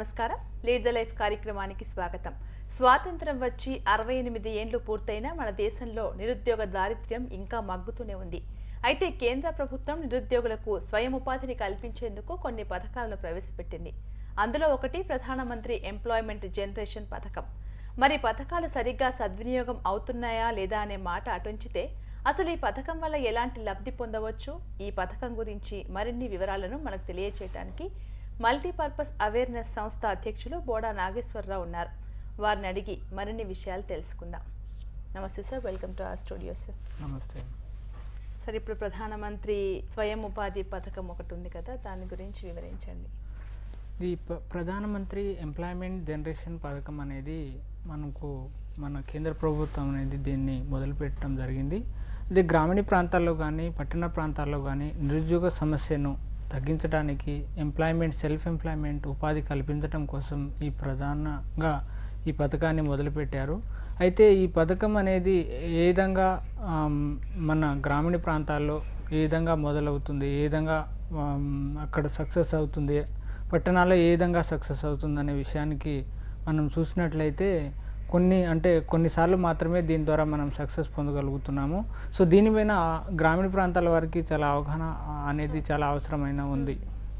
నమస్కారం lead the life కార్యక్రమానికి స్వాగతం స్వాతంత్రం వచ్చి అరవై ఎనిమిది ఏండ్లు పూర్తయినా మన దేశంలో నిరుద్యోగ దారిద్ర్యం ఇంకా మగ్గుతూనే ఉంది అయితే కేంద్ర ప్రభుత్వం నిరుద్యోగులకు స్వయం ఉపాధిని కల్పించేందుకు కొన్ని పథకాలను ప్రవేశపెట్టింది అందులో ఒకటి ప్రధానమంత్రి ఎంప్లాయ్మెంట్ జనరేషన్ పథకం మరి పథకాలు సరిగ్గా సద్వినియోగం అవుతున్నాయా లేదా అనే మాట అటుంచితే అసలు ఈ పథకం వల్ల ఎలాంటి లబ్ధి పొందవచ్చు ఈ పథకం గురించి మరిన్ని వివరాలను మనకు తెలియచేయడానికి మల్టీపర్పస్ అవేర్నెస్ సంస్థ అధ్యక్షులు బోడా నాగేశ్వరరావు ఉన్నారు వారిని అడిగి మరిన్ని విషయాలు తెలుసుకుందాం నమస్తే సార్ వెల్కమ్ టు ఆ స్టూడియో సార్ నమస్తే సార్ ఇప్పుడు ప్రధానమంత్రి స్వయం ఉపాధి పథకం ఒకటి ఉంది కదా దాని గురించి వివరించండి ఈ ప- ప్రధానమంత్రి ఎంప్లాయ్మెంట్ జనరేషన్ పథకం అనేది మనకు మన కేంద్ర ప్రభుత్వం అనేది దీన్ని మొదలుపెట్టడం జరిగింది ఇది గ్రామీణ ప్రాంతాల్లో కానీ పట్టణ ప్రాంతాల్లో కానీ నిరుద్యోగ సమస్యను తగ్గించడానికి ఎంప్లాయ్మెంట్ సెల్ఫ్ ఎంప్లాయ్మెంట్ ఉపాధి కల్పించడం కోసం ఈ ప్రధానంగా ఈ పథకాన్ని మొదలుపెట్టారు అయితే ఈ పథకం అనేది ఏ విధంగా ఆమ్, మన గ్రామీణ ప్రాంతాల్లో ఏ విధంగా మొదలవుతుంది ఏ విధంగా ఆమ్, అక్కడ సక్సెస్ అవుతుంది పట్టణాల్లో ఏ విధంగా సక్సెస్ అవుతుంది అనే విషయానికి మనం చూసినట్లయితే కొన్ని అంటే కొన్నిసార్లు మాత్రమే దీని ద్వారా మనం సక్సెస్ పొందగలుగుతున్నాము సో దీనిపైన గ్రామీణ ప్రాంతాల వారికి చాలా అవగాహన ఆ, అనేది చాలా అవసరమైన ఉంది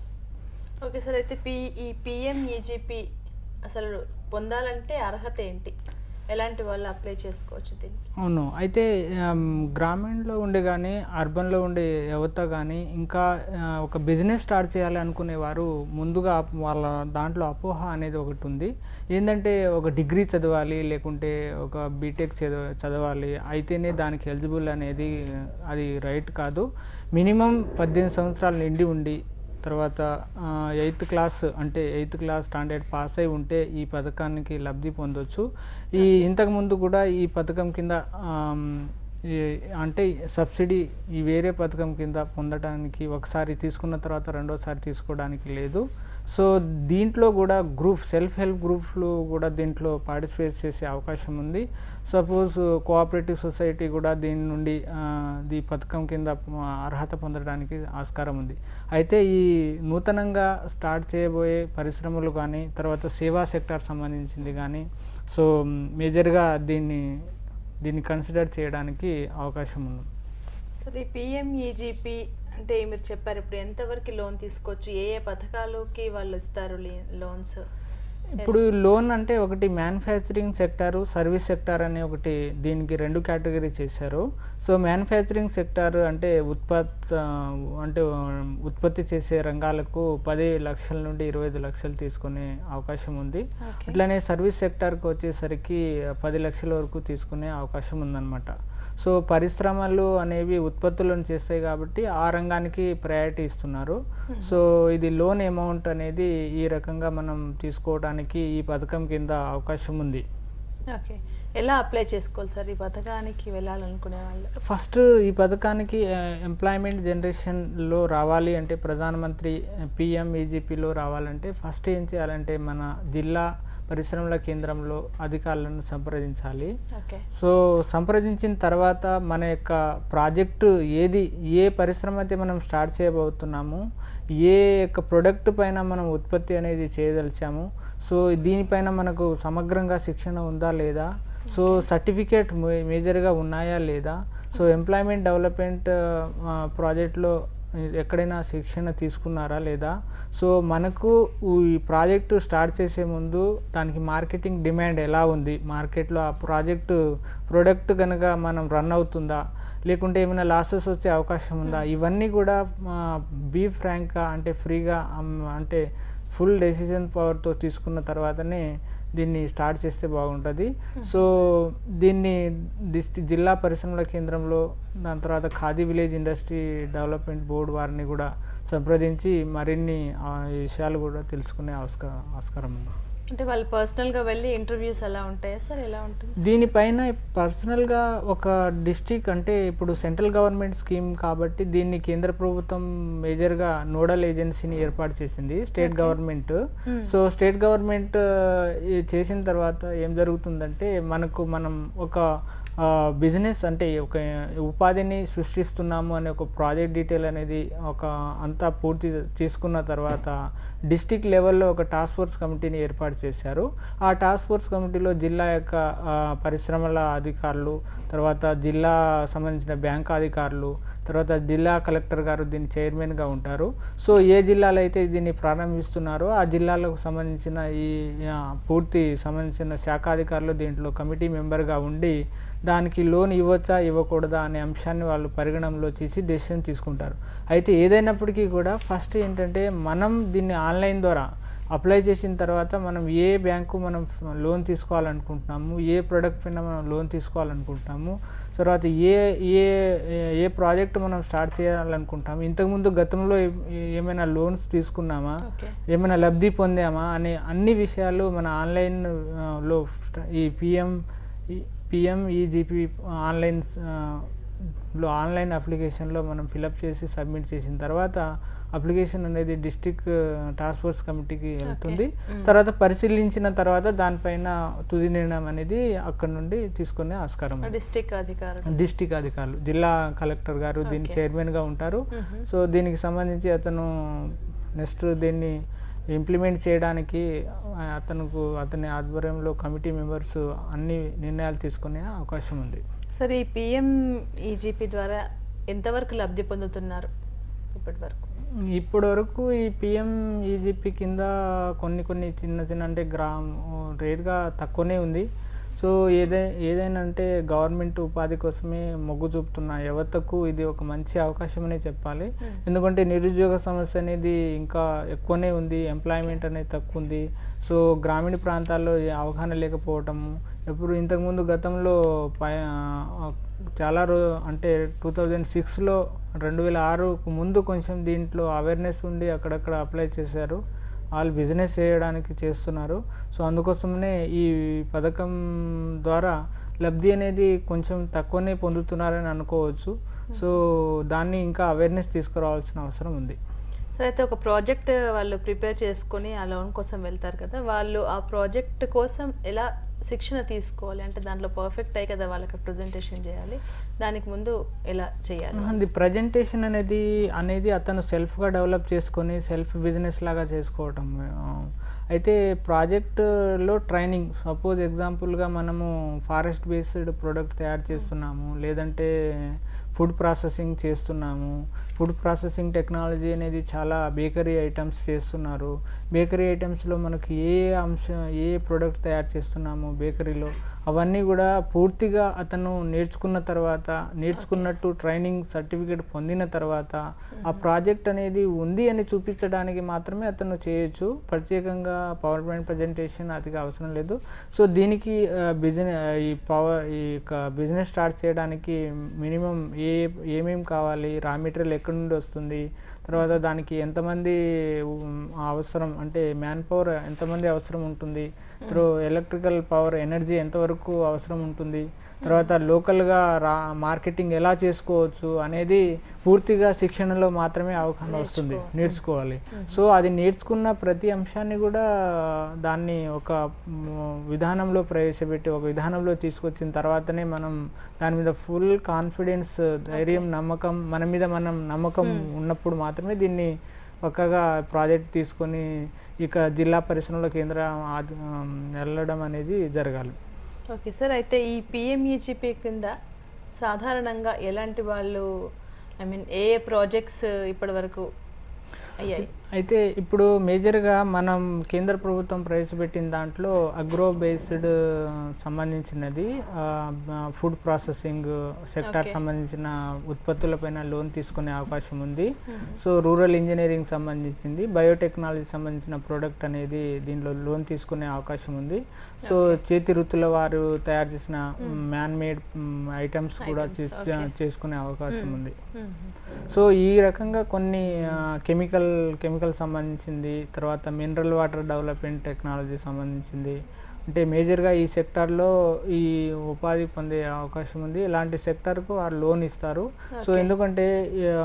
ఓకే సార్ అయితే పి ఈ పిఎంఈజీపీ అసలు పొందాలంటే అర్హత ఏంటి ఎలాంటి వాళ్ళు అప్లై చేసుకోవచ్చు దీనికి అవును అయితే ఆమ్, గ్రామీణలో ఉండే కానీ అర్బన్లో ఉండే యువత కానీ ఇంకా ఆ, ఒక బిజినెస్ స్టార్ట్ చేయాలి అనుకునే వారు ముందుగా అప్- వాళ్ళ దాంట్లో అపోహ అనేది ఒకటి ఉంది ఏంటంటే ఒక డిగ్రీ చదవాలి లేకుంటే ఒక బీటెక్ చదవ చదవాలి అయితేనే దానికి ఎలిజిబుల్ అనేది అది రైట్ కాదు మినిమం పద్దెనిమిది సంవత్సరాలు నిండి ఉండి తర్వాత ఎయిత్ క్లాస్ అంటే ఎయిత్ క్లాస్ స్టాండర్డ్ పాస్ అయి ఉంటే ఈ పథకానికి లబ్ధి పొందొచ్చు ఈ ఇంతకుముందు కూడా ఈ పథకం కింద ఆమ్, ఈ అంటే సబ్సిడీ ఈ వేరే పథకం కింద పొందడానికి ఒకసారి తీసుకున్న తర్వాత రెండోసారి తీసుకోవడానికి లేదు సో దీంట్లో కూడా గ్రూప్ సెల్ఫ్ హెల్ప్ గ్రూప్లు కూడా దీంట్లో పార్టిసిపేట్ చేసే అవకాశం ఉంది సపోజ్ కోఆపరేటివ్ సొసైటీ కూడా దీని నుండి ఆ, ఈ పథకం కింద ఆ, అర్హత పొందడానికి ఆస్కారం ఉంది అయితే ఈ నూతనంగా స్టార్ట్ చేయబోయే పరిశ్రమలు కానీ తర్వాత సేవా సెక్టార్ సంబంధించింది కానీ సో మేజర్గా దీన్ని దీన్ని కన్సిడర్ చేయడానికి అవకాశం ఉంది సార్ ఈ పిఎంఈజీపీ అంటే మీరు చెప్పారు ఇప్పుడు ఎంతవరకు లోన్ తీసుకోవచ్చు ఏ ఏ పథకాలకి వాళ్ళు ఇస్తారు లోన్స్ ఇప్పుడు లోన్ అంటే ఒకటి మ్యానుఫ్యాక్చరింగ్ సెక్టారు సర్వీస్ సెక్టార్ అని ఒకటి దీనికి రెండు కేటగిరీ చేశారు సో మ్యానుఫ్యాక్చరింగ్ సెక్టార్ అంటే ఉత్పత్ ఆ, అంటే ఆ, ఉత్పత్తి చేసే రంగాలకు పది లక్షల నుండి ఇరవై ఐదు లక్షలు తీసుకునే అవకాశం ఉంది ఓకే అట్లనే సర్వీస్ సెక్టార్కి వచ్చేసరికి పది లక్షల వరకు తీసుకునే అవకాశం ఉందన్నమాట సో పరిశ్రమలు అనేవి ఉత్పత్తులను చేస్తాయి కాబట్టి ఆ రంగానికి ప్రయారిటీ ఇస్తున్నారు సో ఇది లోన్ అమౌంట్ అనేది ఈ రకంగా మనం తీసుకోవడానికి ఈ పథకం కింద అవకాశం ఉంది ఓకే ఎలా అప్లై చేసుకోవాలి సార్ ఈ పథకానికి వెళ్ళాలనుకునే వాళ్ళు ఫస్ట్ ఈ పథకానికి ఎంప్లాయ్మెంట్ జనరేషన్లో రావాలి అంటే ప్రధానమంత్రి పిఎంఈజీపీలో రావాలంటే ఫస్ట్ ఏం చేయాలంటే మన జిల్లా పరిశ్రమల కేంద్రంలో అధికారులను సంప్రదించాలి ఓకే సో సంప్రదించిన తర్వాత మన యొక్క ప్రాజెక్టు ఏది ఏ పరిశ్రమ అయితే మనం స్టార్ట్ చేయబోతున్నాము ఏ యొక్క ప్రొడక్ట్ పైన మనం ఉత్పత్తి అనేది చేయదలిచాము సో దీనిపైన మనకు సమగ్రంగా శిక్షణ ఉందా లేదా సో సర్టిఫికేట్ మేజర్గా ఉన్నాయా లేదా సో ఎంప్లాయ్మెంట్ డెవలప్మెంట్ ప్రాజెక్ట్లో ఎక్కడైనా శిక్షణ తీసుకున్నారా లేదా సో మనకు ఈ ప్రాజెక్టు స్టార్ట్ చేసే ముందు దానికి మార్కెటింగ్ డిమాండ్ ఎలా ఉంది మార్కెట్లో ఆ ప్రాజెక్టు ప్రోడక్ట్ కనుక మనం రన్ అవుతుందా లేకుంటే ఏమైనా లాసెస్ వచ్చే అవకాశం ఉందా ఇవన్నీ కూడా బీ ఫ్రాంక్గా అంటే ఫ్రీగా అమ్- అంటే ఫుల్ డెసిజన్ పవర్తో తీసుకున్న తర్వాతనే దీన్ని స్టార్ట్ చేస్తే బాగుంటుంది సో దీన్ని డిస్టి జిల్లా పరిశ్రమల కేంద్రంలో దాని తర్వాత Khadi village industry development board వారిని కూడా సంప్రదించి మరిన్ని ఆ, విషయాలు కూడా తెలుసుకునే ఆస్కా ఆస్కారం ఉంది అంటే వాళ్ళు పర్సనల్గా వెళ్ళి ఇంటర్వ్యూస్ ఎలా ఉంటాయా సార్ ఎలా ఉంటుంది దీనిపైన పర్సనల్గా ఒక డిస్ట్రిక్ట్ అంటే ఇప్పుడు సెంట్రల్ గవర్నమెంట్ స్కీమ్ కాబట్టి దీన్ని కేంద్ర ప్రభుత్వం మేజర్గా నోడల్ ఏజెన్సీని ఏర్పాటు చేసింది state government so state government చేసిన తర్వాత ఏం జరుగుతుందంటే మనకు మనం ఒక బిజినెస్ అంటే ఒక ఉపాధిని సృష్టిస్తున్నాము అనే ఒక ప్రాజెక్ట్ డీటెయిల్ అనేది ఒక అంతా పూర్తి తీసుకున్న తర్వాత డిస్టిక్ లెవెల్లో ఒక టాస్క్ ఫోర్స్ కమిటీని ఏర్పాటు చేశారు ఆ టాస్క్ ఫోర్స్ కమిటీలో జిల్లా యొక్క ఆ, పరిశ్రమల అధికారులు తర్వాత జిల్లా సంబంధించిన బ్యాంక్ అధికారులు తర్వాత జిల్లా కలెక్టర్ గారు దీని చైర్మన్గా ఉంటారు సో ఏ జిల్లాలో అయితే దీన్ని ప్రారంభిస్తున్నారో ఆ జిల్లాలకు సంబంధించిన ఈ ఆ, పూర్తి సంబంధించిన శాఖాధికారులు దీంట్లో కమిటీ మెంబర్గా ఉండి దానికి లోన్ ఇవ్వచ్చా ఇవ్వకూడదా అనే అంశాన్ని వాళ్ళు పరిగణనలో చేసి డెసిషన్ తీసుకుంటారు అయితే ఏదైనప్పటికీ కూడా ఫస్ట్ ఏంటంటే మనం దీన్ని ఆన్లైన్ ద్వారా అప్లై చేసిన తర్వాత మనం ఏ బ్యాంకు మనం లోన్ తీసుకోవాలనుకుంటున్నాము ఏ ప్రోడక్ట్ పైన మనం లోన్ తీసుకోవాలనుకుంటున్నాము తర్వాత ఏ ఏ ఏ ప్రాజెక్ట్ మనం స్టార్ట్ చేయాలనుకుంటాము ఇంతకుముందు గతంలో ఏ- ఏమైనా లోన్స్ తీసుకున్నామా ఓకే ఏమైనా లబ్ధి పొందామా అనే అన్ని విషయాలు మన ఆన్లైన్ ఆ, లో స్ట- ఈ పిఎం పిఎం ఈజీపీ ఆన్లైన్ ఆ, లో ఆన్లైన్ అప్లికేషన్లో మనం ఫిలప్ చేసి సబ్మిట్ చేసిన తర్వాత అప్లికేషన్ అనేది డిస్టిక్ టాస్క్ ఫోర్స్ కమిటీకి వెళ్తుంది తర్వాత పరిశీలించిన తర్వాత దానిపైన తుది నిర్ణయం అనేది అక్కడ నుండి తీసుకునే ఆస్కారం ఉంది. డిస్టిక్ అధికారులు డిస్టిక్ అధికారులు జిల్లా కలెక్టర్ గారు దీని Okay. చైర్మన్గా ఉంటారు మ్మ్. సో దీనికి సంబంధించి అతను నెక్స్ట్ దీన్ని ఇంప్లిమెంట్ చేయడానికి ఆ, అతనుకు అతని ఆధ్వర్యంలో కమిటీ మెంబర్స్ అన్ని నిర్ణయాలు తీసుకునే అవకాశం ఉంది సరే ఈ పిఎం ఈజీపీ ద్వారా ఎంతవరకు లబ్ధి పొందుతున్నారు ఇప్పటి వరకు ఇప్పటి వరకు ఈ పిఎం ఈజీపీ కింద కొన్ని కొన్ని చిన్న చిన్న అంటే గ్రామ్ రేర్గా తక్కువనే ఉంది సో ఏదై ఏదైనా అంటే గవర్నమెంట్ ఉపాధి కోసమే మొగ్గు చూపుతున్న యువతకు ఇది ఒక మంచి అవకాశమనే చెప్పాలి ఎందుకంటే నిరుద్యోగ సమస్య అనేది ఇంకా ఎక్కువనే ఉంది ఎంప్లాయ్మెంట్ అనేది తక్కువ ఉంది సో గ్రామీణ ప్రాంతాల్లో ఈ అవగాహన లేకపోవటము ఎప్పుడు ఇంతకుముందు గతంలో పై ఆ, చాలా రో అంటే టూ థౌజండ్ సిక్స్లో రెండు వేల ఆరుకు ముందు కొంచెం దీంట్లో అవేర్నెస్ ఉండి అక్కడక్కడ అప్లై చేశారు వాళ్ళు బిజినెస్ చేయడానికి చేస్తున్నారు సో అందుకోసమనే ఈ పథకం ద్వారా లబ్ధి అనేది కొంచెం తక్కువనే పొందుతున్నారని అనుకోవచ్చు సో దాన్ని ఇంకా అవేర్నెస్ తీసుకురావాల్సిన అవసరం ఉంది సరే అయితే ఒక ప్రాజెక్ట్ వాళ్ళు ప్రిపేర్ చేసుకొని ఆ లోన్ కోసం వెళ్తారు కదా వాళ్ళు ఆ ప్రాజెక్ట్ కోసం ఎలా శిక్షణ తీసుకోవాలి అంటే దాంట్లో పర్ఫెక్ట్ అయ్యి కదా వాళ్ళకి ప్రజెంటేషన్ చేయాలి దానికి ముందు ఎలా చేయాలి అది ప్రజెంటేషన్ అనేది అనేది అతను సెల్ఫ్గా డెవలప్ చేసుకొని సెల్ఫ్ బిజినెస్ లాగా చేసుకోవటం ఆ, అయితే ప్రాజెక్ట్లో ట్రైనింగ్ సపోజ్ ఎగ్జాంపుల్గా మనము ఫారెస్ట్ బేస్డ్ ప్రోడక్ట్ తయారు చేస్తున్నాము లేదంటే ఫుడ్ ప్రాసెసింగ్ చేస్తున్నాము ఫుడ్ ప్రాసెసింగ్ టెక్నాలజీ అనేది చాలా బేకరీ ఐటమ్స్ చేస్తున్నారు బేకరీ ఐటమ్స్లో మనకి ఏ అంశం ఏ ప్రోడక్ట్ తయారు చేస్తున్నాము బేకరీలో అవన్నీ కూడా పూర్తిగా అతను నేర్చుకున్న తర్వాత నేర్చుకున్నట్టు ట్రైనింగ్ సర్టిఫికేట్ పొందిన తర్వాత ఆ ప్రాజెక్ట్ అనేది ఉంది అని చూపించడానికి మాత్రమే అతను చేయొచ్చు ప్రత్యేకంగా పవర్ పాయింట్ ప్రజెంటేషన్ అతిగా అవసరం లేదు సో దీనికి బిజినెస్ ఈ పవర్ ఈ బిజినెస్ స్టార్ట్ చేయడానికి మినిమం ఏ ఏమేమి కావాలి రా మెటీరియల్ ఎక్కడి నుండి వస్తుంది తర్వాత దానికి ఎంతమంది ఉమ్, అవసరం అంటే మ్యాన్ పవర్ ఎంతమంది అవసరం ఉంటుంది త్రూ ఎలక్ట్రికల్ పవర్ ఎనర్జీ ఎంతవరకు అవసరం ఉంటుంది తర్వాత లోకల్గా రా మార్కెటింగ్ ఎలా చేసుకోవచ్చు అనేది పూర్తిగా శిక్షణలో మాత్రమే అవగాహన వస్తుంది నేర్చుకోవాలి సో అది నేర్చుకున్న ప్రతి అంశాన్ని కూడా దాన్ని ఒక మ్, విధానంలో ప్రవేశపెట్టి ఒక విధానంలో తీసుకొచ్చిన తర్వాతనే మనం దాని మీద ఫుల్ కాన్ఫిడెన్స్ ధైర్యం నమ్మకం మన మీద మనం నమ్మకం ఉన్నప్పుడు మాత్రమే దీన్ని పక్కగా ప్రాజెక్ట్ తీసుకొని ఇక జిల్లా పరిశ్రమల కేంద్రం ఆది- ఆమ్, వెళ్ళడం అనేది జరగాలి ఓకే సార్ అయితే ఈ పిఎంఈజీపీ కింద సాధారణంగా ఎలాంటి వాళ్ళు ఐ మీన్ ఏ ఏ ప్రాజెక్ట్స్ ఇప్పటి వరకు అయ్యాయి అయితే ఇప్పుడు మేజర్గా మనం కేంద్ర ప్రభుత్వం ప్రవేశపెట్టిన దాంట్లో అగ్రో బేస్డ్ సంబంధించినది ఫుడ్ ప్రాసెసింగ్ సెక్టార్ Okay. సంబంధించిన ఉత్పత్తులపైన లోన్ తీసుకునే అవకాశం ఉంది సో రూరల్ ఇంజనీరింగ్ సంబంధించింది బయోటెక్నాలజీ సంబంధించిన ప్రోడక్ట్ అనేది దీనిలో లోన్ తీసుకునే అవకాశం ఉంది సో చేతి వృత్తుల వారు తయారు చేసిన మ్యాన్ మేడ్ ఐటమ్స్ కూడా Items, చేస్- okay. చేసుకునే అవకాశం ఉంది మ్మ్. సో ఈ రకంగా కొన్ని కెమికల్ కెమికల్ సంబంధించింది తర్వాత మినరల్ వాటర్ డెవలప్మెంట్ టెక్నాలజీ సంబంధించింది అంటే మేజర్గా ఈ సెక్టార్లో ఈ ఉపాధి పొందే అవకాశం ఉంది ఇలాంటి సెక్టార్కు వారు లోన్ ఇస్తారు సో Okay. ఎందుకంటే ఆ,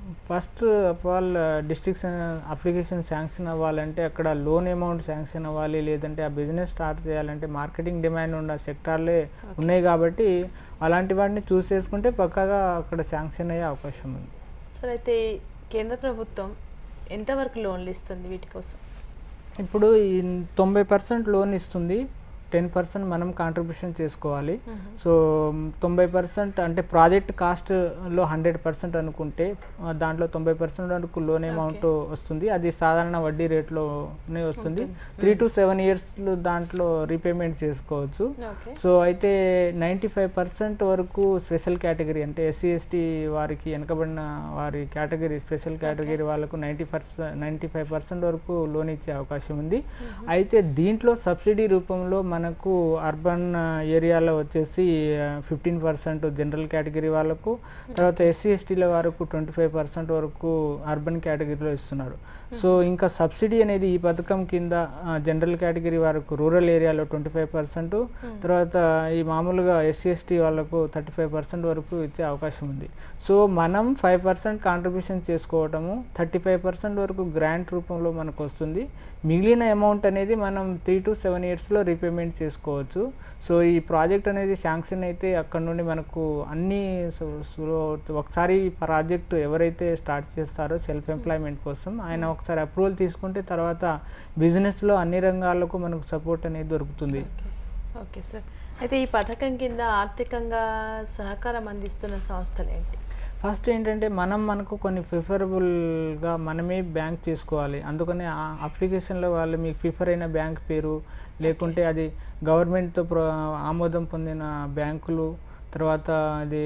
first of all district application sanction అవ్వాలంటే అక్కడ లోన్ అమౌంట్ శాంక్షన్ అవ్వాలి లేదంటే ఆ బిజినెస్ స్టార్ట్ చేయాలంటే మార్కెటింగ్ డిమాండ్ ఉన్న సెక్టార్లే ఉన్నాయి కాబట్టి అలాంటి వాటిని చూస్ చేసుకుంటే పక్కాగా అక్కడ శాంక్షన్ అయ్యే అవకాశం ఉంది సరే అయితే కేంద్ర ప్రభుత్వం ఎంతవరకు లోన్లు ఇస్తుంది వీటి కోసం ఇప్పుడు ఈ తొంభై పర్సెంట్ లోన్ ఇస్తుంది టెన్ పర్సెంట్ మనం కాంట్రిబ్యూషన్ చేసుకోవాలి సో తొంభై పర్సెంట్ అంటే ప్రాజెక్ట్ కాస్ట్లో హండ్రెడ్ పర్సెంట్ అనుకుంటే ఆ, దాంట్లో తొంభై పర్సెంట్ వరకు లోన్ అమౌంట్ వస్తుంది అది సాధారణ వడ్డీ రేట్లోనే వస్తుంది త్రీ టు సెవెన్ ఇయర్స్ దాంట్లో రీపేమెంట్ చేసుకోవచ్చు ఓకే సో అయితే నైంటీ ఫైవ్ పర్సెంట్ వరకు స్పెషల్ కేటగిరీ అంటే ఎస్సీ ఎస్టీ వారికి వెనకబడిన వారి కేటగిరీ స్పెషల్ కేటగిరీ వాళ్ళకు ninety percent ninety five percent వరకు లోన్ ఇచ్చే అవకాశం ఉంది అయితే దీంట్లో సబ్సిడీ రూపంలో మనకు అర్బన్ ఏరియాలో వచ్చేసి ఫిఫ్టీన్ పర్సెంట్ జనరల్ కేటగిరీ వాళ్ళకు తర్వాత ఎస్సీ ఎస్టీల వరకు ట్వంటీ ఫైవ్ పర్సెంట్ వరకు అర్బన్ కేటగిరీలో ఇస్తున్నారు సో ఇంకా సబ్సిడీ అనేది ఈ పథకం కింద జనరల్ కేటగిరీ వరకు రూరల్ ఏరియాలో ట్వంటీ ఫైవ్ పర్సెంట్ తర్వాత ఈ మామూలుగా ఎస్సీ ఎస్టీ వాళ్ళకు థర్టీ ఫైవ్ పర్సెంట్ వరకు ఇచ్చే అవకాశం ఉంది సో మనం ఫైవ్ పర్సెంట్ కాంట్రిబ్యూషన్ చేసుకోవటము థర్టీ ఫైవ్ పర్సెంట్ వరకు గ్రాంట్ రూపంలో మనకు వస్తుంది మిగిలిన అమౌంట్ అనేది మనం త్రీ టు సెవెన్ ఇయర్స్లో రీపేమెంట్ చేసుకోవచ్చు సో ఈ ప్రాజెక్ట్ అనేది శాంక్షన్ అయితే అక్కడ నుండి మనకు అన్ని సు- సులో ఒకసారి ఈ ప్రాజెక్ట్ ఎవరైతే స్టార్ట్ చేస్తారో సెల్ఫ్ ఎంప్లాయ్మెంట్ కోసం ఆయన ఒకసారి అప్రూవల్ తీసుకుంటే తర్వాత బిజినెస్లో అన్ని రంగాలకు మనకు సపోర్ట్ అనేది దొరుకుతుంది ఓకే ఓకే సార్ అయితే ఈ పథకం కింద ఆర్థికంగా సహకారం అందిస్తున్న సంస్థలు ఏంటి ఫస్ట్ ఏంటంటే మనం మనకు కొన్ని ప్రిఫరబుల్గా మనమే బ్యాంక్ చేసుకోవాలి అందుకని ఆ అప్లికేషన్లో వాళ్ళు మీకు ప్రిఫర్ అయిన బ్యాంక్ పేరు లేకుంటే అది గవర్నమెంట్తో ప్ర ఆమోదం పొందిన బ్యాంకులు తర్వాత అది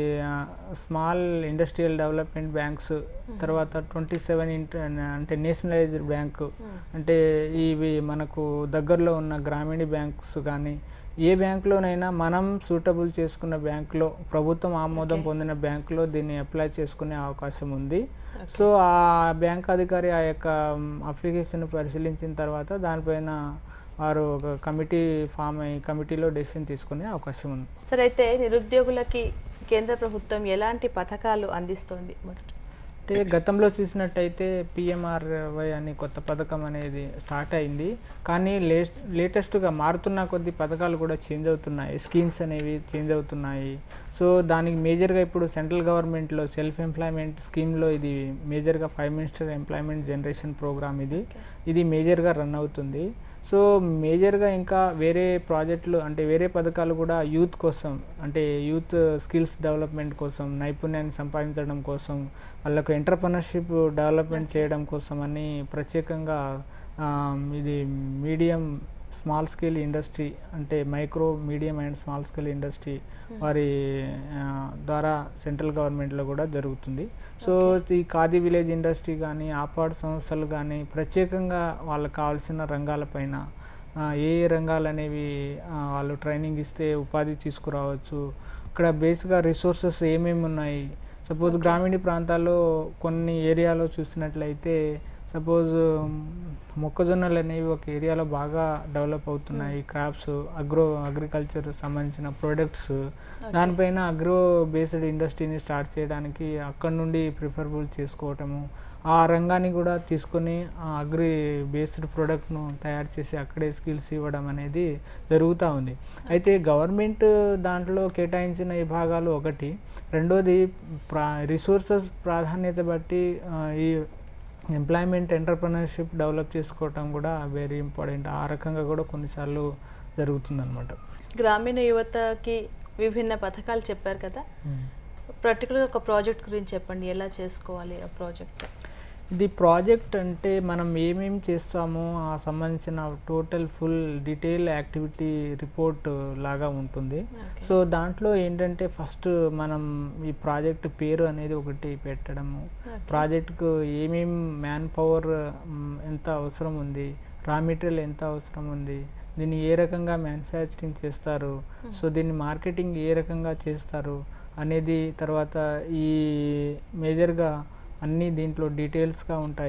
స్మాల్ ఇండస్ట్రియల్ డెవలప్మెంట్ బ్యాంక్స్ తర్వాత ట్వంటీ సెవెన్ అంటే నేషనలైజ్డ్ బ్యాంకు అంటే ఇవి మనకు దగ్గరలో ఉన్న గ్రామీణ బ్యాంక్స్ కానీ ఏ బ్యాంకులోనైనా మనం సూటబుల్ చేసుకున్న బ్యాంకులో ప్రభుత్వం ఆమోదం పొందిన బ్యాంకులో దీన్ని అప్లై చేసుకునే అవకాశం ఉంది సో ఆ బ్యాంక్ అధికారి ఆ యొక్క అప్లికేషన్ పరిశీలించిన తర్వాత దానిపైన వారు ఒక కమిటీ ఫామ్ అయ్యి కమిటీలో డెసిషన్ తీసుకునే అవకాశం ఉంది సరే అయితే నిరుద్యోగులకి కేంద్ర ప్రభుత్వం ఎలాంటి పథకాలు అందిస్తుంది మొదట అంటే గతంలో చూసినట్టయితే పిఎంఆర్వై అనే కొత్త పథకం అనేది స్టార్ట్ అయింది కానీ లేటెస్ట్ లేటెస్ట్గా మారుతున్న కొద్ది పథకాలు కూడా చేంజ్ అవుతున్నాయి స్కీమ్స్ అనేవి చేంజ్ అవుతున్నాయి సో దానికి మేజర్గా ఇప్పుడు సెంట్రల్ గవర్నమెంట్లో సెల్ఫ్ ఎంప్లాయ్మెంట్ స్కీమ్లో ఇది మేజర్గా five minister employment generation programme ఇది ఇది మేజర్గా రన్ అవుతుంది సో మేజర్గా ఇంకా వేరే ప్రాజెక్టులు అంటే వేరే పథకాలు కూడా యూత్ కోసం అంటే యూత్ స్కిల్స్ డెవలప్మెంట్ కోసం నైపుణ్యాన్ని సంపాదించడం కోసం వాళ్ళకు ఎంటర్ప్రనర్షిప్ డెవలప్మెంట్ చేయడం కోసం అని ప్రత్యేకంగా ఆ, ఇది మీడియం స్మాల్ స్కేల్ ఇండస్ట్రీ అంటే micro medium and small scale industry వారి ఆ, ద్వారా సెంట్రల్ గవర్నమెంట్లో కూడా జరుగుతుంది సో ఈ ఖాదీ విలేజ్ ఇండస్ట్రీ కానీ ఆపాడ్ సంస్థలు కానీ ప్రత్యేకంగా వాళ్ళకి కావాల్సిన రంగాలపైన ఆ, ఏ ఏ రంగాలు అనేవి ఆ, వాళ్ళు ట్రైనింగ్ ఇస్తే ఉపాధి తీసుకురావచ్చు ఇక్కడ బేస్గా రిసోర్సెస్ ఏమేమి ఉన్నాయి సపోజ్ గ్రామీణ ప్రాంతాల్లో కొన్ని ఏరియాలో చూసినట్లయితే సపోజ్ మొక్కజొన్నలు అనేవి ఒక ఏరియాలో బాగా డెవలప్ అవుతున్నాయి క్రాప్స్ అగ్రో అగ్రికల్చర్ సంబంధించిన ప్రొడక్ట్స్ దానిపైన అగ్రో బేస్డ్ ఇండస్ట్రీని స్టార్ట్ చేయడానికి అక్కడ నుండి ప్రిఫరబుల్ చేసుకోవటము ఆ రంగాన్ని కూడా తీసుకొని ఆ అగ్రి బేస్డ్ ప్రోడక్ట్ను తయారు చేసి అక్కడే స్కిల్స్ ఇవ్వడం అనేది జరుగుతూ ఉంది అయితే గవర్నమెంట్ దాంట్లో కేటాయించిన విభాగాలు ఒకటి రెండోది ప్రా రిసోర్సెస్ ప్రాధాన్యత బట్టి ఆ, ఈ ఎంప్లాయ్మెంట్ ఎంటర్ప్రినర్షిప్ డెవలప్ చేసుకోవటం కూడా వెరీ ఇంపార్టెంట్ ఆ రకంగా కూడా కొన్నిసార్లు జరుగుతుందన్నమాట గ్రామీణ యువతకి విభిన్న పథకాలు చెప్పారు కదా పర్టికులర్గా ఒక ప్రాజెక్ట్ గురించి చెప్పండి ఎలా చేసుకోవాలి ఆ ప్రాజెక్ట్ ఇది ప్రాజెక్ట్ అంటే మనం ఏమేమి చేస్తామో ఆ సంబంధించిన total full detail activity report లాగా ఉంటుంది సో దాంట్లో ఏంటంటే ఫస్ట్ మనం ఈ ప్రాజెక్ట్ పేరు అనేది ఒకటి పెట్టడము ప్రాజెక్ట్కు ఏమేం మ్యాన్ పవర్ ఎంత అవసరం ఉంది రా మెటీరియల్ ఎంత అవసరం ఉంది దీన్ని ఏ రకంగా మ్యానుఫ్యాక్చరింగ్ చేస్తారు సో దీన్ని మార్కెటింగ్ ఏ రకంగా చేస్తారు అనేది తర్వాత ఈ మేజర్గా అన్నీ దీంట్లో డీటెయిల్స్గా ఉంటాయి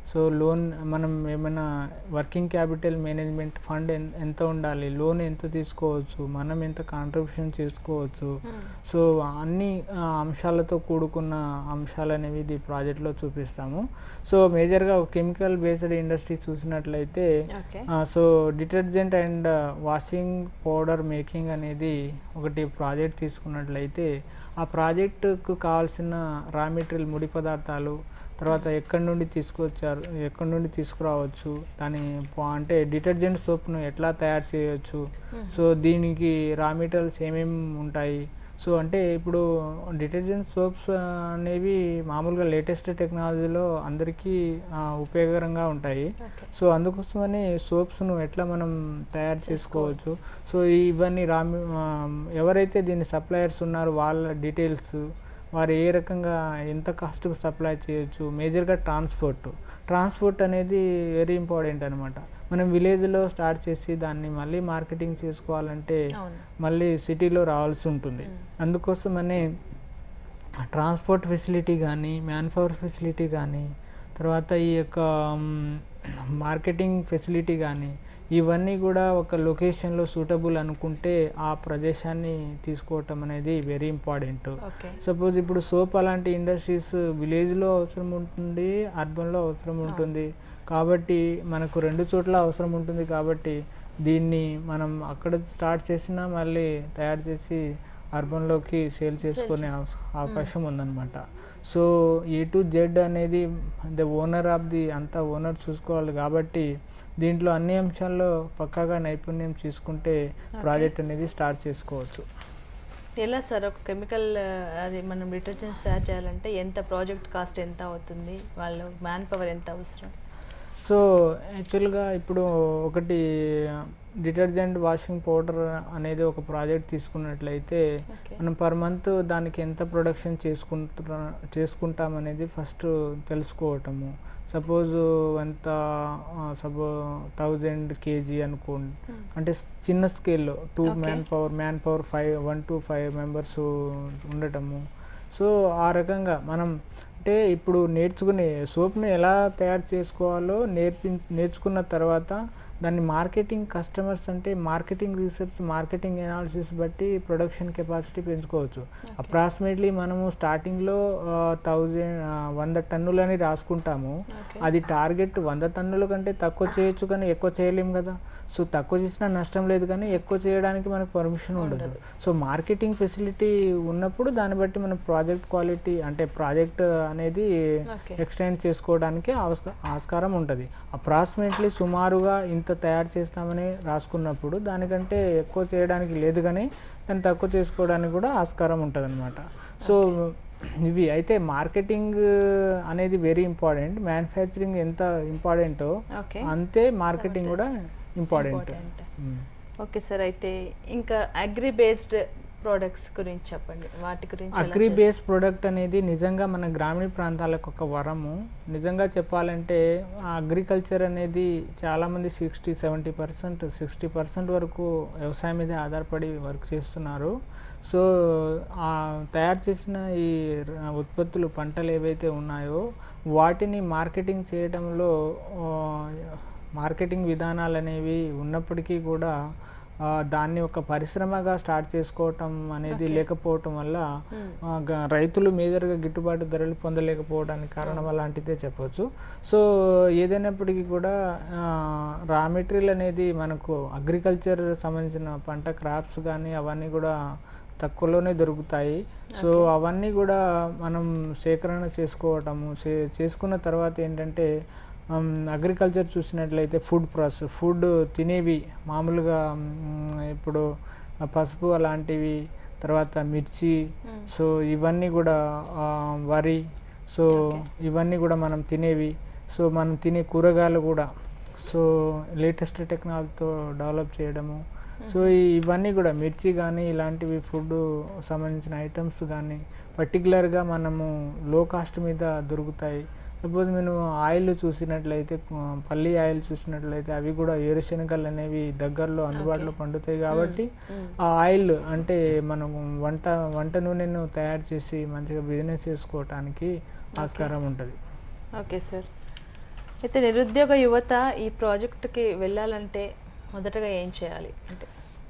సో లోన్ మనం ఏమైనా వర్కింగ్ క్యాపిటల్ మేనేజ్మెంట్ ఫండ్ ఎంత ఉండాలి లోన్ ఎంత తీసుకోవచ్చు మనం ఎంత కాంట్రిబ్యూషన్ చేసుకోవచ్చు సో అన్ని ఆ, అంశాలతో కూడుకున్న అంశాలు అనేవి ఇది ప్రాజెక్ట్లో చూపిస్తాము సో మేజర్గా కెమికల్ బేస్డ్ ఇండస్ట్రీ చూసినట్లయితే ఓకే ఆ, so detergent and washing powder making అనేది ఒకటి ప్రాజెక్ట్ తీసుకున్నట్లయితే ఆ ప్రాజెక్టుకు కావాల్సిన రా మెటీరియల్ ముడి పదార్థాలు తర్వాత ఎక్కడి నుండి తీసుకొచ్చారు ఎక్కడి నుండి తీసుకురావచ్చు దాని పా- అంటే డిటర్జెంట్ సోప్ను ఎట్లా తయారు చేయొచ్చు సో దీనికి రా మెటీరియల్స్ ఏమేమి ఉంటాయి సో అంటే ఇప్పుడు డిటర్జెంట్ సోప్స్ అనేవి మామూలుగా లేటెస్ట్ టెక్నాలజీలో అందరికీ ఆ, ఉపయోగకరంగా ఉంటాయి ఓకే సో అందుకోసమని సోప్స్ను ఎట్లా మనం తయారు చేసుకోవచ్చు సో ఇవన్నీ రా ఎవరైతే దీని సప్లయర్స్ ఉన్నారో వాళ్ళ డీటెయిల్స్ వారు ఏ రకంగా ఎంత కాస్ట్కి సప్లై చేయొచ్చు మేజర్గా ట్రాన్స్పోర్ట్ ట్రాన్స్పోర్ట్ అనేది వెరీ ఇంపార్టెంట్ అనమాట మనం విలేజ్లో స్టార్ట్ చేసి దాన్ని మళ్ళీ మార్కెటింగ్ చేసుకోవాలంటే అవును మళ్ళీ సిటీలో రావాల్సి ఉంటుంది అందుకోసమనే ట్రాన్స్పోర్ట్ ఫెసిలిటీ కానీ మ్యాన్ పవర్ ఫెసిలిటీ కానీ తర్వాత ఈ యొక్క మార్కెటింగ్ ఫెసిలిటీ కానీ ఇవన్నీ కూడా ఒక లొకేషన్లో సూటబుల్ అనుకుంటే ఆ ప్రదేశాన్ని తీసుకోవటం అనేది వెరీ ఇంపార్టెంట్ ఓకే సపోజ్ ఇప్పుడు సోప్ అలాంటి ఇండస్ట్రీస్ విలేజ్లో అవసరం ఉంటుంది అర్బన్లో అవసరం ఉంటుంది కాబట్టి మనకు రెండు చోట్ల అవసరం ఉంటుంది కాబట్టి దీన్ని మనం అక్కడ స్టార్ట్ చేసినా మళ్ళీ తయారు చేసి అర్బన్లోకి సేల్ చేసుకునే అవ- అవకాశం ఉందన్నమాట సో ఏ టు జెడ్ అనేది ద ఓనర్ ఆఫ్ ది అంతా ఓనర్ చూసుకోవాలి కాబట్టి దీంట్లో అన్ని అంశాల్లో పక్కాగా నైపుణ్యం తీసుకుంటే ప్రాజెక్ట్ అనేది స్టార్ట్ చేసుకోవచ్చు ఎలా సార్ ఒక కెమికల్ అది మనం డిటర్జెంట్స్ తయారు చేయాలంటే ఎంత ప్రాజెక్ట్ కాస్ట్ ఎంత అవుతుంది వాళ్ళు మ్యాన్ పవర్ ఎంత అవసరం సో యాక్చువల్గా ఇప్పుడు ఒకటి డిటర్జెంట్ వాషింగ్ పౌడర్ అనేది ఒక ప్రాజెక్ట్ తీసుకున్నట్లయితే ఓకే మనం పర్ మంత్ దానికి ఎంత ప్రొడక్షన్ చేసుకుంటున్నా చేసుకుంటాం అనేది ఫస్ట్ తెలుసుకోవటము సపోజ్ ఎంత సపో థౌజండ్ కేజీ అనుకోండి అంటే స్- చిన్న స్కేల్లో టూ Okay. Man power man power five one to five members ఉండటము సో ఆ రకంగా మనం అంటే ఇప్పుడు నేర్చుకునే సోప్ను ఎలా తయారు చేసుకోవాలో నేర్పి నేర్చుకున్న తర్వాత దాన్ని మార్కెటింగ్ కస్టమర్స్ అంటే మార్కెటింగ్ రీసెర్చ్ మార్కెటింగ్ ఎనాలిసిస్ బట్టి ప్రొడక్షన్ కెపాసిటీ పెంచుకోవచ్చు అప్రాక్సిమేట్లీ మనము స్టార్టింగ్లో థౌజండ్ వంద టన్నులని రాసుకుంటాము ఓకే అది టార్గెట్ వంద టన్నుల కంటే తక్కువ చేయొచ్చు కానీ ఎక్కువ చేయలేము కదా సో తక్కువ చేసినా నష్టం లేదు కానీ ఎక్కువ చేయడానికి మనకు పర్మిషన్ ఉండదు సో మార్కెటింగ్ ఫెసిలిటీ ఉన్నప్పుడు దాన్ని బట్టి మనం ప్రాజెక్ట్ క్వాలిటీ అంటే ప్రాజెక్ట్ అనేది ఓకే ఎక్స్టెండ్ చేసుకోవడానికి ఆస్క- ఆస్కారం ఉంటుంది అప్రాక్సిమేట్లీ సుమారుగా ఇంత తయారు చేస్తామని రాసుకున్నప్పుడు దానికంటే ఎక్కువ చేయడానికి లేదు కానీ దాన్ని తక్కువ చేసుకోవడానికి కూడా ఆస్కారం ఉంటుంది అనమాట సో ఇవి అయితే మార్కెటింగ్ అనేది వెరీ ఇంపార్టెంట్ మ్యానుఫ్యాక్చరింగ్ ఎంత ఇంపార్టెంటో ఓకే అంతే మార్కెటింగ్ కూడా ఇంపార్టెంట్ ఇంపార్టెంట్ ఓకే సార్ అయితే ఇంకా అగ్రి బేస్డ్ ప్రోడక్ట్స్ గురించి చెప్పండి వాటి గురించి ఎలా అగ్రి చేస్తారు? బేస్ ప్రోడక్ట్ అనేది నిజంగా మన గ్రామీణ ప్రాంతాలకు ఒక వరము నిజంగా చెప్పాలంటే అగ్రికల్చర్ అనేది చాలామంది sixty seventy percent sixty percent వరకు వ్యవసాయం మీద ఆధారపడి వర్క్ చేస్తున్నారు సో ఆ తయారు చేసిన ఈ ర- ఉత్పత్తులు పంటలు ఏవైతే ఉన్నాయో వాటిని మార్కెటింగ్ చేయడంలో ఆ, మార్కెటింగ్ విధానాలు అనేవి ఉన్నప్పటికీ కూడా ఆ, దాన్ని ఒక పరిశ్రమగా స్టార్ట్ చేసుకోవటం అనేది లేకపోవటం వల్ల Hmm. ఆ, గ- రైతులు మేజర్గా గిట్టుబాటు ధరలు పొందలేకపోవడానికి కారణం అలాంటిదే చెప్పొచ్చు సో ఏదైనప్పటికీ కూడా రా మెటీరియల్ అనేది మనకు అగ్రికల్చర్ సంబంధించిన పంట క్రాప్స్ కానీ అవన్నీ కూడా తక్కువలోనే దొరుకుతాయి సో అవన్నీ కూడా మనం సేకరణ చేసుకోవటము చే- చేసుకున్న తర్వాత ఏంటంటే అగ్రికల్చర్ చూసినట్లయితే ఫుడ్ ప్రాసెస్ ఫుడ్ తినేవి మామూలుగా మ్, ఇప్పుడు పసుపు అలాంటివి తర్వాత మిర్చి Hmm. సో ఇవన్నీ కూడా ఆ, వరి సో ఇవన్నీ కూడా మనం తినేవి సో మనం తినే కూరగాయలు కూడా సో లేటెస్ట్ టెక్నాలజీతో డెవలప్ చేయడము సో ఈ- ఇవన్నీ కూడా మిర్చి కానీ ఇలాంటివి ఫుడ్ సంబంధించిన ఐటమ్స్ కానీ పర్టికులర్గా మనము లో కాస్ట్ మీద దొరుకుతాయి సపోజ్ మేము ఆయిల్ చూసినట్లయితే ఆ, పల్లి ఆయిల్ చూసినట్లయితే అవి కూడా ఏరుశనగలు అనేవి దగ్గరలో అందుబాటులో పండుతాయి కాబట్టి Mm. ఆ ఆయిల్ అంటే మనం వంట వంట నూనెను తయారు చేసి మంచిగా బిజినెస్ చేసుకోవటానికి ఆస్కారం ఉంటుంది ఓకే సార్ అయితే నిరుద్యోగ యువత ఈ ప్రాజెక్టుకి వెళ్ళాలంటే మొదటగా ఏం చేయాలి అంటే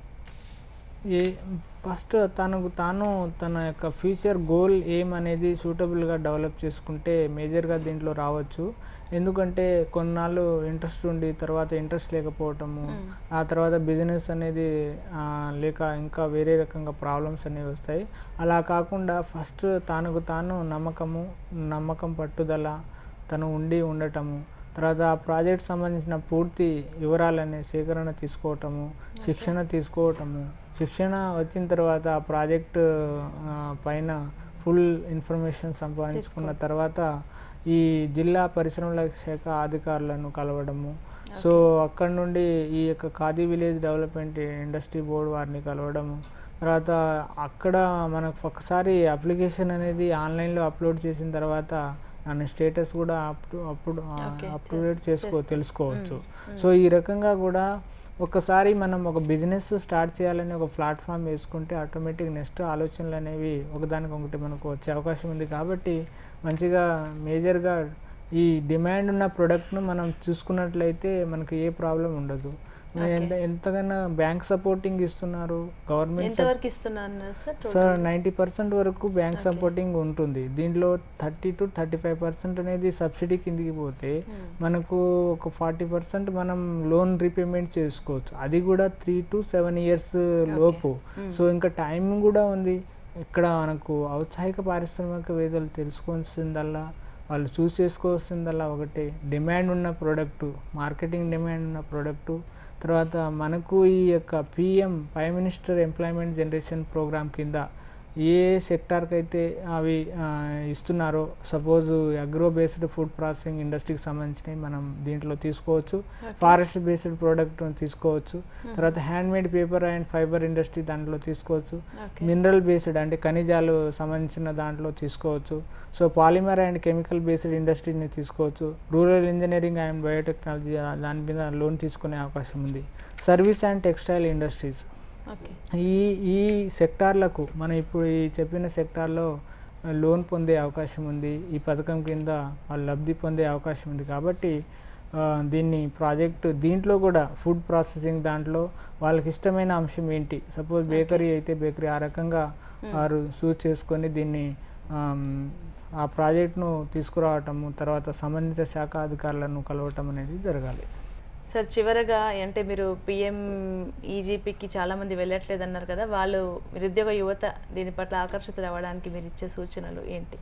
ఏ ఫస్ట్ తనకు తాను తన యొక్క ఫ్యూచర్ గోల్ ఏం అనేది సూటబుల్గా డెవలప్ చేసుకుంటే మేజర్గా దీంట్లో రావచ్చు ఎందుకంటే కొన్నాళ్ళు ఇంట్రెస్ట్ ఉండి తర్వాత ఇంట్రెస్ట్ లేకపోవటము మ్మ్. ఆ తర్వాత బిజినెస్ అనేది ఆ, లేక ఇంకా వేరే రకంగా ప్రాబ్లమ్స్ అనేవి వస్తాయి అలా కాకుండా ఫస్ట్ తనకు తాను నమ్మకము నమ్మకం పట్టుదల తను ఉండి ఉండటము తర్వాత ఆ ప్రాజెక్ట్ సంబంధించిన పూర్తి వివరాలనే సేకరణ తీసుకోవటము శిక్షణ తీసుకోవటము శిక్షణ వచ్చిన తర్వాత ఆ ప్రాజెక్ట్ ఆ, పైన ఫుల్ ఇన్ఫర్మేషన్ సంపాదించుకున్న తర్వాత ఈ జిల్లా పరిశ్రమల శాఖ అధికారులను కలవడము సో అక్కడ నుండి ఈ యొక్క Khadi village development industry board వారిని కలవడము తర్వాత అక్కడ మనకు ఒకసారి అప్లికేషన్ అనేది ఆన్లైన్లో అప్లోడ్ చేసిన తర్వాత దాని స్టేటస్ కూడా అప్ టు అప్పుడు Okay, అప్డేట్ చేసుకో చేస్తాం. తెలుసుకోవచ్చు మ్మ్. సో ఈ రకంగా కూడా ఒకసారి మనం ఒక బిజినెస్ స్టార్ట్ చేయాలని ఒక ప్లాట్ఫామ్ వేసుకుంటే ఆటోమేటిక్ నెక్స్ట్ ఆలోచనలు అనేవి ఒకదానికి ఒకటి మనకు వచ్చే అవకాశం ఉంది కాబట్టి మంచిగా మేజర్గా ఈ డిమాండ్ ఉన్న ప్రోడక్ట్ను మనం చూసుకున్నట్లయితే మనకి ఏ ప్రాబ్లం ఉండదు ఎంత ఎంతగానో బ్యాంక్ సపోర్టింగ్ ఇస్తున్నారు గవర్నమెంట్ ఎంతవరకు ఇస్తున్నారు సార్ సార్ నైంటీ పర్సెంట్ వరకు బ్యాంక్ సపోర్టింగ్ ఉంటుంది దీంట్లో thirty to thirty five percent అనేది సబ్సిడీ కిందికి పోతే మనకు ఒక ఫార్టీ పర్సెంట్ మనం లోన్ రీపేమెంట్ చేసుకోవచ్చు అది కూడా త్రీ టు సెవెన్ ఇయర్స్ లోపు సో ఇంకా టైం కూడా ఉంది ఇక్కడ మనకు ఔత్సాహిక పారిశ్రామికవేత్తలు తెలుసుకోవాల్సిందల్లా వాళ్ళు చూస్ చేసుకోవాల్సిందల్లా ఒకటే డిమాండ్ ఉన్న ప్రోడక్టు మార్కెటింగ్ డిమాండ్ ఉన్న ప్రోడక్టు తర్వాత మనకు ఈ యొక్క PM prime minister employment generation programme కింద ఏ సెక్టార్కి అయితే అవి ఆ, ఇస్తున్నారో suppose agro based food processing ఇండస్ట్రీకి సంబంధించినవి మనం దీంట్లో తీసుకోవచ్చు ఫారెస్ట్ బేస్డ్ ప్రోడక్ట్ తీసుకోవచ్చు తర్వాత handmade paper and fibre industry దాంట్లో తీసుకోవచ్చు ఓకే మినరల్ బేస్డ్ అంటే ఖనిజాలు సంబంధించిన దాంట్లో తీసుకోవచ్చు so polymer and chemical based ఇండస్ట్రీని తీసుకోవచ్చు రూరల్ ఇంజనీరింగ్ అండ్ బయోటెక్నాలజీ దాని మీద లోన్ తీసుకునే అవకాశం ఉంది service and textile industries okay ఈ ఈ సెక్టార్లకు మనం ఇప్పుడు ఈ చెప్పిన సెక్టార్లో లోన్ పొందే అవకాశం ఉంది ఈ పథకం కింద వాళ్ళు లబ్ధి పొందే అవకాశం ఉంది కాబట్టి ఆ, దీన్ని ప్రాజెక్టు దీంట్లో కూడా ఫుడ్ ప్రాసెసింగ్ దాంట్లో వాళ్ళకి ఇష్టమైన అంశం ఏంటి సపోజ్ బేకరీ అయితే బేకరీ ఆ రకంగా వారు చూస్ చేసుకొని దీన్ని ఆమ్, ఆ ప్రాజెక్ట్ను తీసుకురావటము తర్వాత సంబంధిత శాఖ అధికారులను కలవటం అనేది జరగాలి సార్ చివరగా అంటే మీరు పిఎం ఈజీపీకి చాలా మంది వెళ్ళట్లేదు అన్నారు కదా వాళ్ళు నిరుద్యోగ యువత దీని పట్ల ఆకర్షితులు అవ్వడానికి మీరు ఇచ్చే సూచనలు ఏంటి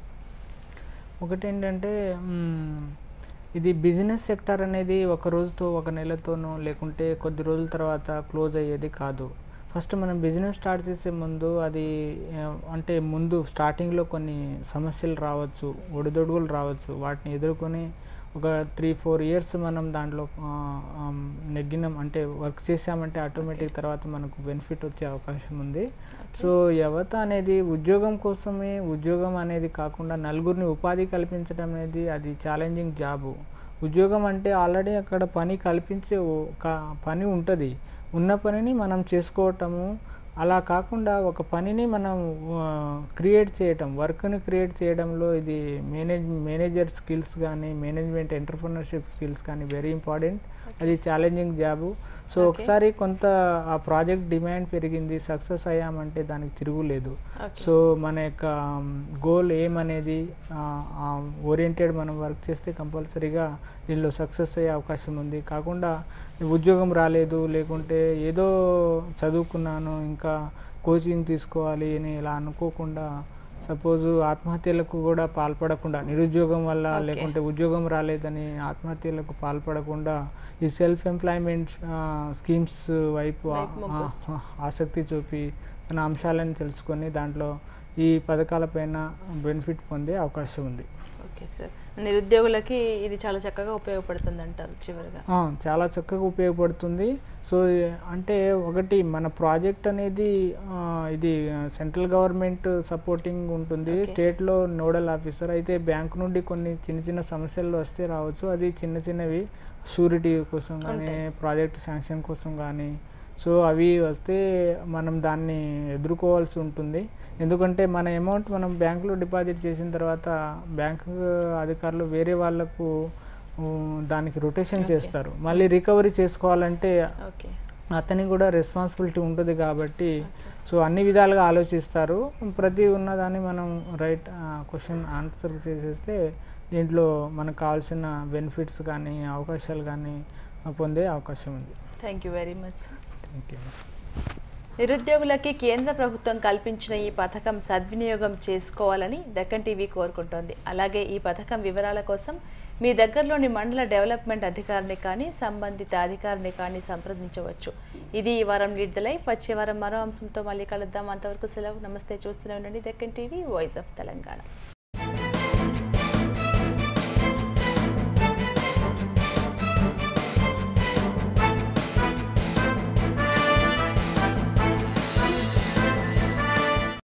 ఒకటి ఏంటంటే మ్మ్, ఇది బిజినెస్ సెక్టర్ అనేది ఒక రోజుతో ఒక నెలతోనో లేకుంటే కొద్ది రోజుల తర్వాత క్లోజ్ అయ్యేది కాదు ఫస్ట్ మనం బిజినెస్ స్టార్ట్ చేసే ముందు అది ఆ, అంటే ముందు స్టార్టింగ్లో కొన్ని సమస్యలు రావచ్చు ఒడిదొడుగులు రావచ్చు వాటిని ఎదుర్కొని ఒక త్రీ ఫోర్ ఇయర్స్ మనం దాంట్లో ఆ, ఆ, నెగ్గినాం అంటే వర్క్ చేసామంటే ఆటోమేటిక్ తర్వాత మనకు బెనిఫిట్ వచ్చే అవకాశం ఉంది సో యువత అనేది ఉద్యోగం కోసమే ఉద్యోగం అనేది కాకుండా నలుగురిని ఉపాధి కల్పించడం అనేది అది ఛాలెంజింగ్ జాబు ఉద్యోగం అంటే ఆల్రెడీ అక్కడ పని కల్పించే ఓ- క- పని ఉంటుంది ఉన్న పనిని మనం చేసుకోవటము అలా కాకుండా ఒక పనిని మనం క్రియేట్ చేయటం వర్క్ని క్రియేట్ చేయడంలో ఇది మేనేజ్ మేనేజర్ స్కిల్స్ కానీ మేనేజ్మెంట్ ఎంటర్ప్రినర్షిప్ స్కిల్స్ కానీ వెరీ ఇంపార్టెంట్ అది ఛాలెంజింగ్ జాబు సో ఒకసారి కొంత ఆ ప్రాజెక్ట్ డిమాండ్ పెరిగింది సక్సెస్ అయ్యామంటే దానికి తిరుగులేదు ఓకే సో మన యొక్క గోల్ ఏమనేది ఓరియంటెడ్ మనం వర్క్ చేస్తే కంపల్సరీగా దీనిలో సక్సెస్ అయ్యే అవకాశం ఉంది కాకుండా ఉద్యోగం రాలేదు లేకుంటే ఏదో చదువుకున్నాను ఇంకా కోచింగ్ తీసుకోవాలి అని ఇలా అనుకోకుండా సపోజ్ ఆత్మహత్యలకు కూడా పాల్పడకుండా నిరుద్యోగం వల్ల Okay. లేకుంటే ఉద్యోగం రాలేదని ఆత్మహత్యలకు పాల్పడకుండా ఈ సెల్ఫ్ ఎంప్లాయ్మెంట్ స్కీమ్స్ వైపు ఆ- వైపు మొగ్గు. ఆ- ఆ- ఆసక్తి చూపి తన అంశాలను తెలుసుకొని దాంట్లో ఈ పథకాలపైన బెనిఫిట్ పొందే అవకాశం ఉంది ఓకే సార్ నిరుద్యోగులకి ఇది చాలా చక్కగా ఉపయోగపడుతుంది అంటారు చివరిగా ఆ, చాలా చక్కగా ఉపయోగపడుతుంది సో ఏ- అంటే ఒకటి మన ప్రాజెక్ట్ అనేది ఆ, ఇది సెంట్రల్ గవర్నమెంట్ సపోర్టింగ్ ఉంటుంది Okay. స్టేట్లో నోడల్ ఆఫీసర్ అయితే బ్యాంక్ నుండి కొన్ని చిన్న చిన్న సమస్యలు వస్తే రావచ్చు అది చిన్న చిన్నవి షూరిటీ కోసం కానీ ఉంటాయి. ప్రాజెక్ట్ శాంక్షన్ కోసం కానీ సో అవి వస్తే మనం దాన్ని ఎదుర్కోవాల్సి ఉంటుంది ఎందుకంటే మన అమౌంట్ మనం బ్యాంకులో డిపాజిట్ చేసిన తర్వాత బ్యాంక్ అధికారులు వేరే వాళ్ళకు ఊ, దానికి రొటేషన్ చేస్తారు మళ్ళీ రికవరీ చేసుకోవాలంటే ఓకే అతనికి కూడా రెస్పాన్సిబిలిటీ ఉంటుంది కాబట్టి సో అన్ని విధాలుగా ఆలోచిస్తారు ప్రతి ఉన్నదాన్ని మనం రైట్ క్వశ్చన్ ఆన్సర్ చేసేస్తే దీంట్లో మనకు కావాల్సిన బెనిఫిట్స్ కానీ అవకాశాలు కానీ పొందే అవకాశం ఉంది thank you very much thank you నిరుద్యోగులకి కేంద్ర ప్రభుత్వం కల్పించిన ఈ పథకం సద్వినియోగం చేసుకోవాలని దక్కన్ టీవీ కోరుకుంటోంది అలాగే ఈ పథకం వివరాల కోసం మీ దగ్గరలోని మండల డెవలప్మెంట్ అధికారిని కానీ సంబంధిత అధికారిని కానీ సంప్రదించవచ్చు ఇది ఈ వారం లీడ్ ద లైఫ్ వచ్చే వారం మరో అంశంతో మళ్ళీ కలుద్దాం అంతవరకు సెలవు నమస్తే చూస్తూనే ఉండండి Deccan TV voice of Telangana